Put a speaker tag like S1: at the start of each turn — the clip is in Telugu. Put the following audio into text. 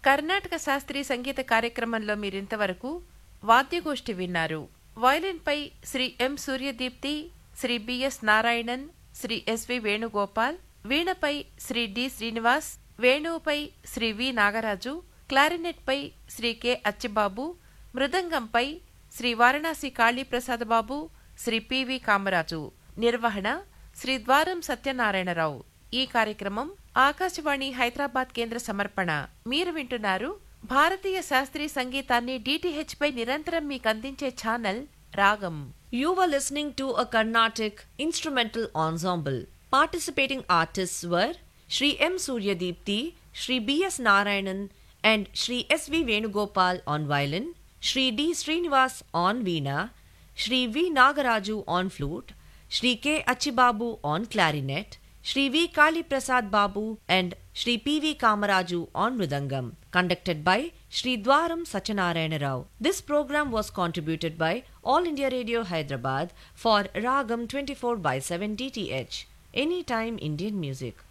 S1: కర్ణాటక శాస్త్రీయ సంగీత కార్యక్రమంలో మీరింతవరకు వాద్యగోష్ఠి విన్నారు వయలిన్పై Shri M Suryadeepthi Shri B S Narayanan Shri S V Venugopal వీణపై శ్రీ డి శ్రీనివాస్ వేణువుపై శ్రీ వి నాగరాజు క్లారినెట్పై శ్రీ కె అచ్చిబాబు మృదంగంపై శ్రీ వారణాసి కాళీప్రసాద్ బాబు శ్రీ పివి కామరాజు నిర్వహణ శ్రీ ద్వారం సత్యనారాయణరావు ఈ కార్యక్రమం ఆకాశవాణి హైదరాబాద్ కేంద్ర సమర్పణ మీరు వింటున్నారు భారతీయ శాస్త్రీయ సంగీతాన్ని డిటిహెచ్ పై నిరంతరం మీకు అందించే ఛానల్ రాగం
S2: You were listening to a Carnatic instrumental ensemble. Participating artists were Sri M. Suryadipti, Sri B. S. Narayanan, and Sri S. V. Venugopal on violin, Sri D. Srinivas on veena, Sri V. Nagaraju on flute, Sri K. Achibabu on clarinet, Sri V. Kali Prasad Babu, and Sri P. V. Kamaraju on mridangam, conducted by Sri Dwaram Sachanarayana Rao. This program was contributed by All India Radio Hyderabad for Ragam 24 by 7 DTH. Anytime Indian music.